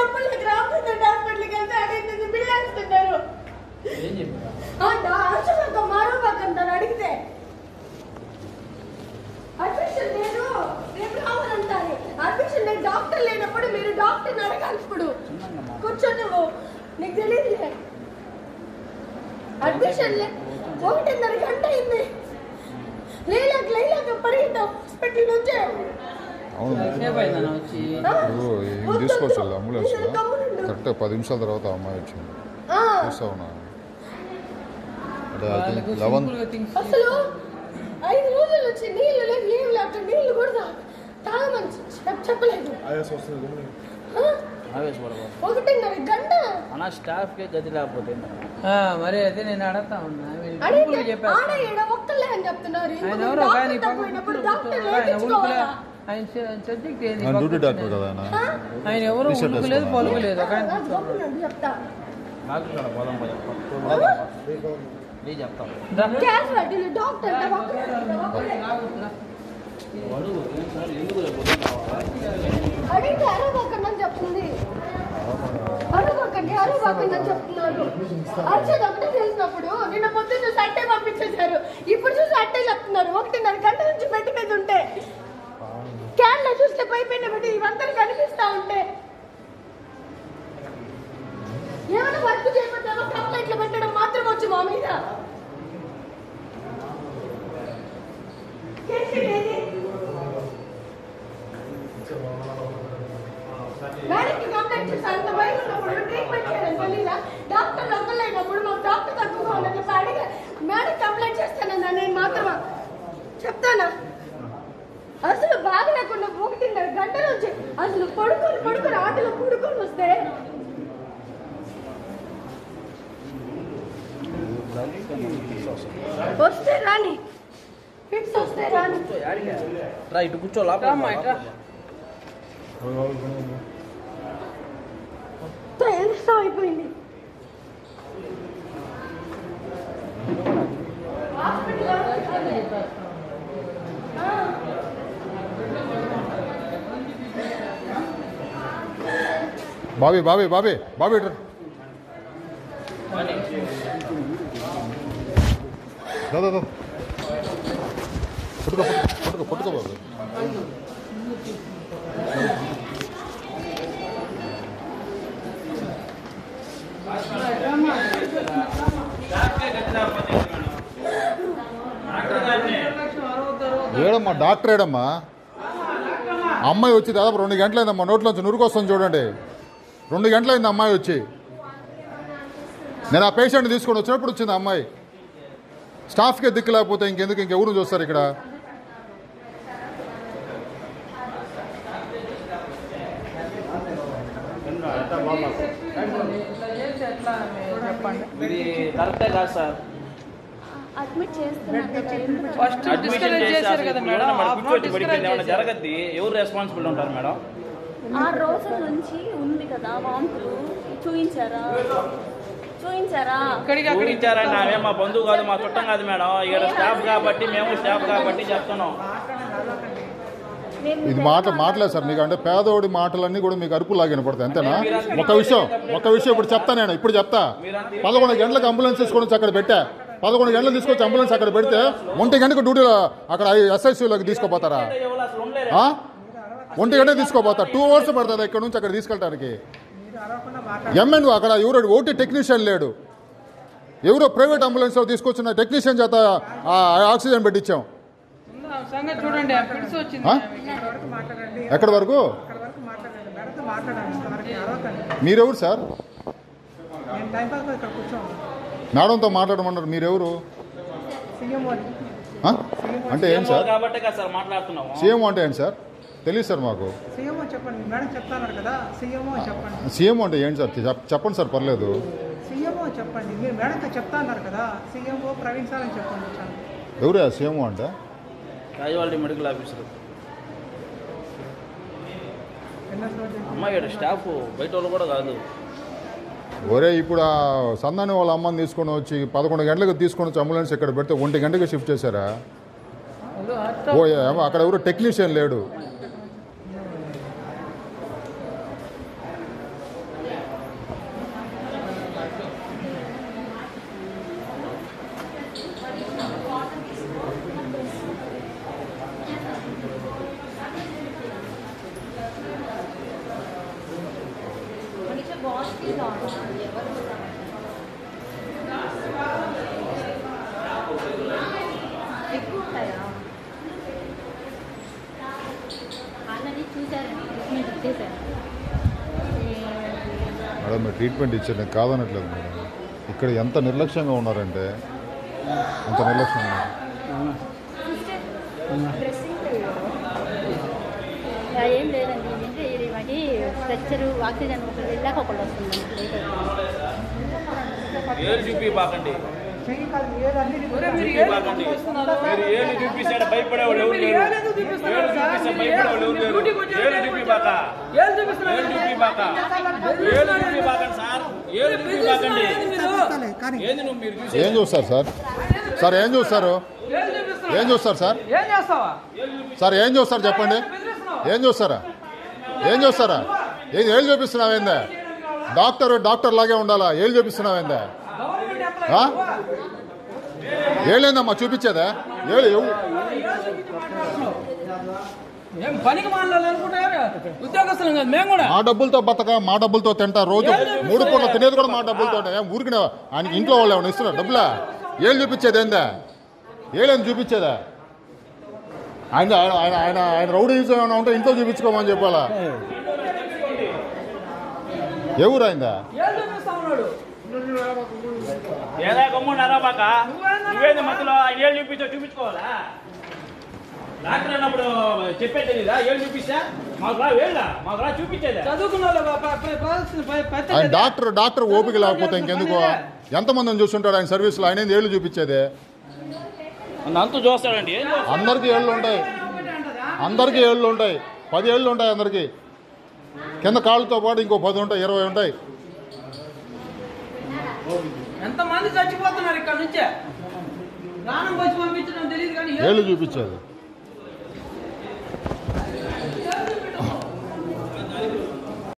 నమ్మలేదు రామచంద్ర హాస్పిటల్కి వెళ్తే అడిగింది బిల్ వేస్తున్నారు ఏం చెప్పారు ఆ, డా- అర్చనతో మరో పక్కన తను అడిగితే అడ్మిషన్ లేదు రేపు రావాలంటారు అడ్మిషన్ లేదు డాక్టర్ లేనప్పుడు మీరు డాక్టర్ని అడగాలి ఇప్పుడు కూర్చో నువ్వు నీకు తెలియదులే అడ్మిషన్ లే ఒకటిన్నర గంట అయింది లేలాక లేలాక పరిగెత్తాం హాస్పిటల్ నుంచే అవును సేపు అయిందన్న వచ్చి ఆ, ఇప్పుడు ఏం వద్దు, తీసుకోవచ్చు వద్దు. అంబులెన్స్ మీరు గమ్మునుండు. కరెక్ట్ పది నిమిషాల తర్వాత ఆ అమ్మాయి వచ్చింది ఆ, చూస్తా ఉన్నా అంటే వాళ్ళకు అది లెవెన్ సింపుల్గా థింగ్స్ అసలు ఐదు రోజుల నుంచి నీళ్ళు లేదు ఏం లేక నీళ్ళు కూడా తా- తాగమని చెప్- చెప్పలేదు ఆ, ఆవేశపడకూడదు ఒకటిన్నర గంట అన్న స్టాఫ్కే గతి లేకపోతే ఏంటన్నా? మరి అదే నేను అడగతా ఉన్నా మీరు అడిగితే సింపుల్గా ఆడ చెప్పేస్తారు ఈడ ఒక్కళ్ళే అని చెప్తున్నారు ఆయన ఇంకొకరు ఎవరో డాక్టర్ కానీ పక్కన తప్పిపోయినప్పుడు కూర్చో- డాక్టర్ ఆయన ఉలుకులే లేపించుకోవాలా? ఆయన సబ్జెక్ట్ ఏంది ఆయన డ్యూటీ పక్కన డాక్టర్ కదా ఆయన ఆ? ఆయన ఎవరో టీ-షర్ట్ ఉలుకు లేదు వేసుకున్నాడు. పలుకు లేదు ఒక ఆయన ఆ, గమ్మునుండు చెప్తా నాకు ఇక్కడ పోదాం పోయి చెప్తాం ప్లీజ్ చెప్తాం క్యాజువాలిటీలు డాక్టర్ అంటే ఒక్కడే- ఒక్కడే. అడుగు ఏం సార్ ఎందుకు రేపు ఉదయం కావాలా? అడిగితే అరవకండి అని చెప్తుంది అరవకండి అరవకండి అని చెప్తున్నారు అరిచేది ఒకటే తెలిసినప్పుడు నిన్న పొద్దున్న చూసి అట్టే పంపించేశారు ఇప్పుడు చూసి అట్టే చెప్తున్నారు ఒకటిన్నర గంట నుంచి బెడ్ మీద ఉంటే క్యాన్ లో చూస్తే పైపైన పెట్టి ఇవంతా కనిపిస్తా ఉంటే ఏమైనా వర్క్ చేయకపోతే కంప్లైంట్లు పెట్టడం మాత్రం వచ్చు మా మీద కేసు ఏది? మేడంకి కంప్లైంట్ చేసి అంత భయం ఉన్నప్పుడు ట్రీట్మెంట్ చేయడం తెలీదా డాక్టర్ నమ్మలేనప్పుడు మాకు డాక్టర్ తక్కువగా ఉన్నది చెప్పి అడిగా మేడం కంప్లైంట్ చేస్తానన్నా నేను మాత్రమా చెప్తానా అసలు బాగా లేకుండా ఒకటిన్నర గంట నుంచి అసలు పడుకొని పడుకొని ఆటలో పడుకొని వస్తే వస్తే రాని ఫిక్స్ వస్తే రాని రా ఇటు కూర్చో లోపల రామ్మా, ఇట్రా. మొత్తం ఎంత అయిపోయింది బాబీ బాబీ బాబీ బాబీ ఇటు రా. దా, దా, దా. పట్టుకో పట్టుకో పట్టుకో పట్టుకో బాబు ఏడమ్మా డాక్టర్ ఏడమ్మా అమ్మాయి వచ్చి దాదాపు రెండు గంటలైందమ్మా నోట్లోంచి నురుకొస్తుంది చూడండి రెండు గంటలైంది అమ్మాయి వచ్చి నేను ఆ పేషెంట్ తీసుకొని వచ్చినప్పుడు వచ్చింది ఆ అమ్మాయి స్టాఫ్కే దిక్కు లేకపోతే ఇంకెందుకు ఇంకెవరు చూస్తారు ఇక్కడ ఇట్లా చేస్తే ఎట్లా మీరు చెప్పండి ఇది కరెక్టే కాదు సార్ అడ్మిట్ చేస్తున్నారు కదా ఎందుకు ఫస్ట్ అడ్మిషన్ డిస్కరేజ్ చేసి చేశారు అసలు కదా ఇప్పుడు మేడం ఏమన్నా మరి హాఫ్ నోట్ కూర్చోటి పడిపోయింది డిస్కరేజ్ ఏమన్నా చేశారు జరగద్ది ఎవరు రెస్పాన్సిబుల్ ఉంటారు మేడం ఆ రోజుల నుంచి ఉంది కదా వాంతులు చూయించారా చూయించారా ఇక్కడికి అక్కడికి చూపించారండి ఆమె మా బంధువు కాదు మా చుట్టం కాదు మేడం ఇక్కడ స్టాఫ్ కాబట్టి మేము స్టాఫ్ కాబట్టి చెప్తున్నాం మేము ఇది మాట మాటలేదు సార్ మీకు అంటే పేదోడి మాటలన్నీ కూడా మీకు అరుపులాగా వినపడతాయి అంతేనా ఒక విషయం ఒక విషయం ఇప్పుడు చెప్తా నేను ఇప్పుడు చెప్తా పదకొండు గంటలకు అంబులెన్స్ తీసుకొని వచ్చి అక్కడ పెట్టా పదకొండు గంటలకు తీసుకొచ్చి అంబులెన్స్ అక్కడ పెడితే ఒంటి గంటకు డ్యూటీలో అక్కడ ఎస్ఐసీలోకి తీసుకోపోతారా ఎవరు అసలు ఉండలేరు ఆ? ఒంటి గంట తీసుకోపోతా టూ అవర్స్ పడుతుంది ఇక్కడ నుంచి అక్కడ తీసుకెళ్ళడానికి ఎంఎన్ అక్కడ ఎవరు ఓటీ టెక్నీషియన్ లేడు ఎవరో ప్రైవేట్ అంబులెన్స్ తీసుకొచ్చిన టెక్నీషియన్ చేత ఆ ఆక్సిజన్ పెట్టించాం ఉందా? సంగతి చూడండి ఆ పిడిసి వచ్చింది ఆ? ఆమెకి. ఎక్కడి వరకు మీరెవరు సార్ నేను టైం పాస్ ఇక్కడ కూర్చోను మేడంతో మాట్లాడమన్నారు మీరెవరు సీఎం ఆ? అంటే ఏం సార్ కాబట్టి కదా సార్ మాట్లాడుతున్నాము సీఎం అంటే ఏంటి సార్ తెలియదు సార్ మాకు సీఎం చెప్పండి మేడం చెప్తాన్నారు కదా సీఎం చెప్పండి సీఎం అంటే ఏంటి సార్ చెప్- చెప్పండి సార్ పర్లేదు సీఎం చెప్పండి మీరు మేడంతో చెప్తా అన్నారు కదా సీఎంఓ ప్రవీణ్ సార్ అని చెప్పండి చాలు ఎవరా సీఎం అంటే casualty medical officer NS road అమ్మాయి ఇక్కడ స్టాఫ్ బయట వాళ్ళు కూడా కాదు ఒరే ఇప్పుడు ఆ సందాని వాళ్ళ అమ్మని తీసుకొని వచ్చి పదకొండు గంటలకు తీసుకొని వచ్చి అంబులెన్స్ ఇక్కడ పెడితే ఒంటి గంటకి షిఫ్ట్ చేశారా అదో అర్థం. ఓ ఏమో అక్కడ ఎవరు టెక్నీషియన్ లేడు కాస్ట్లీగా ఉన్నాయి ఎవరు కూడా ఎక్కువ ఉంటాయా ఆల్రెడీ చూసారండి ట్రీట్మెంట్ ఇచ్చేసారు మేడం మీరు ట్రీట్మెంట్ ఇచ్చారు నేను కాదనట్లేదు మేడం ఇక్కడ ఎంత నిర్లక్ష్యంగా ఉన్నారంటే అంత నిర్లక్ష్యంగా ఉన్నారు డ్రెస్సింగ్ ఏం లేదండి ఏంటంటే ఇది మాకి స్ట్రెచ్చరు ఆక్సిజన్ ఒకటి వెళ్ళాక ఒకళ్ళు వస్తుంది లేట్ ఏళ్ళు చూపి బాకండి చెయ్యి కాదు ఏదో అన్ని ఒరే, మీరు చూపి ఏళ్ళు బాకండి చూపిస్తున్నారు. మీరు ఏళ్ళు చూపిస్తాడు భయపడేవాళ్ళు ఎవరు మీరు లేరు ఏళ్ళు ఎందుకు చూపిస్తున్నారు ఏళ్ళు సార్? చూపిస్తే మీరు భయపడేవాళ్ళు ఎవరు లేరు డ్యూటీకి వచ్చారు, ఏళ్ళు డ్యూటీకి చూపి బాక ఏళ్ళు చూపిస్తున్నారు. ఏళ్ళు చూపి బాక ఏళ్ళు చూపి బాకండి సార్ ఏళ్ళు చూపి బాకండి చూస్తాలే కానీ ఏంది నువ్వు మీరు చూసి ఏం చూస్తారు సార్ సార్ ఏం చూస్తారు ఏళ్ళు చూపిస్తున్నారు. ఏం చూస్తారు సార్ ఏం చేస్తావా సార్ ఏం చూస్తారు చెప్పండి ఏం చూస్తారా ఏం చూస్తారా ఏం ఏళ్ళు చూపిస్తున్నావేందే డాక్టర్ డాక్టర్ లాగే ఉండాలా ఏళ్ళు చూపిస్తున్నావేందే గవర్నమెంట్ ఆ? ఎంప్లాయీ ఏళ్ళేందమ్మా చూపించేదా ఏళ్ళు ఎవ్- ఏం పనికి మానలేదు అనుకుంటారు ఉద్యోగస్తులు కాదు మేము కూడా మా డబ్బులతో బతక మా డబ్బులతో తింటా రోజు మూడు పూట్ల తినేది కూడా మా డబ్బులతో ఊరికి ఆయనకి ఇంట్లో వాళ్ళు ఏమైనా ఇస్తున్నారు డబ్బులా ఏళ్ళు చూపించేది ఏందా ఏళ్ళని చూపించేదా ఆయన ఆయన ఆయన ఆయన ఆయన రౌడీ ఏమైనా ఉంటే ఇంట్లో చూపించుకోమని చెప్పాలా ఎవరు అయిందా ఏళ్ళు చూపిస్తా ఉన్నాడు ఏదా గమ్మున్నారా బాక నువ్వేంది మధ్యలో ఏళ్ళు చూపించో చూపించుకోవాలా డాక్టర్ అన్నప్పుడు చెప్పేది తెలీదా ఏళ్ళు చూపిస్తా మాకు రా వేళ్ళ మాకు రా చూపించేదా చదువుకున్న వాళ్ళు ప- ప- ప- ప- ప- పెద్ద ఆయన డాక్టర్ డాక్టర్ ఓపిక లేకపోతే ఇంకెందుకు ఎంతమందిని చూస్తుంటాడు ఆయన సర్వీస్లో ఆయన ఏంది ఏళ్ళు చూపించేది అంతు చూస్తాడండి ఏం చూస్తాడు? అందరికీ ఏళ్ళు ఉంటాయి అందరికీ ఏళ్ళు ఉంటాయి పది ఏళ్ళు ఉంటాయి అందరికీ కింద కాళ్ళతో పాటు ఇంకో పది ఉంటాయి ఇరవై ఉంటాయి ఎంతమంది చచ్చిపోతున్నారు ఇక్కడ నుంచే ప్రాణం వచ్చి పంపించడం తెలియదు కానీ ఏళ్ళు చూపించేది